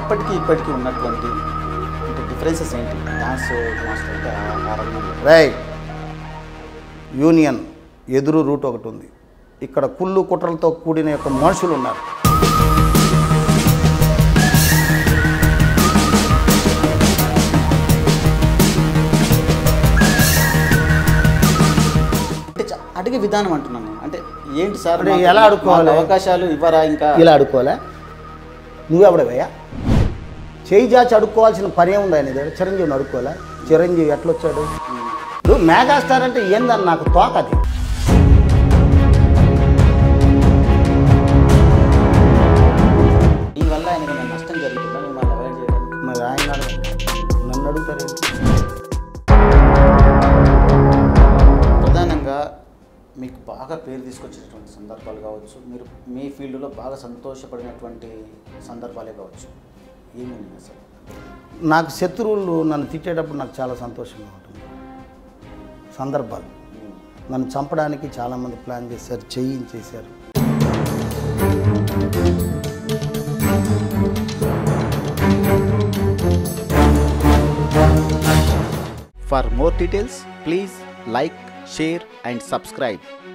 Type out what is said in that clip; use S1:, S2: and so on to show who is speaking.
S1: అప్పటికి ఇప్పటికీ ఉన్నటువంటి అంటే డిఫరెన్సెస్ ఏంటి డాన్స్ మాస్టర్ అంటే ఆ- ఆ రంగంలో
S2: రేయ్ యూనియన్ ఎదురు రూట్ ఒకటి ఉంది ఇక్కడ కుళ్ళు కుట్రలతో కూడిన యొక్క మనుషులు ఉన్నారు
S1: అంటే చ- అడిగే విధానం అంటున్నాను నేను. అంటే ఏంటి సార్
S2: అంటే
S1: మాకు-
S2: ఎలా అడుక్కోవాలి?
S1: మాకు అవకాశాలు ఇవ్వరా ఇంకా
S2: ఇలా అడుక్కోలే నువ్వెవడవయ్యా చేయి జాచి అడుక్కోవాల్సిన పని ఏముంది ఆయన దగ్గర చిరంజీవిని అడుక్కోలే చిరంజీవి ఎట్లొచ్చాడు నువ్వు మెగాస్టార్ అంటే ఏందని నాకు తోకది
S1: ఈ వల్ల ఆయనకి ఏమైనా నష్టం జరుగుతుందా మిమ్మల్ని అవాయిడ్ చేయడానికి
S2: మరి ఆయన అడగ- నన్ను అడుగుతారు
S1: ప్రధానంగా మీకు బాగా పేరు తీసుకొచ్చినటువంటి సందర్భాలు కావచ్చు మీరు మీ ఫీల్డ్లో బాగా సంతోషపడినటువంటి సందర్భాలే కావచ్చు ఏమైంది అసలు
S2: నాకు శత్రువులు నన్ను తిట్టేటప్పుడు నాకు చాలా సంతోషంగా ఉంటుంది సందర్భాలు నన్ను చంపడానికి చాలామంది ప్లాన్ చేశారు చేయించేశారు
S1: For more details, please like, share and subscribe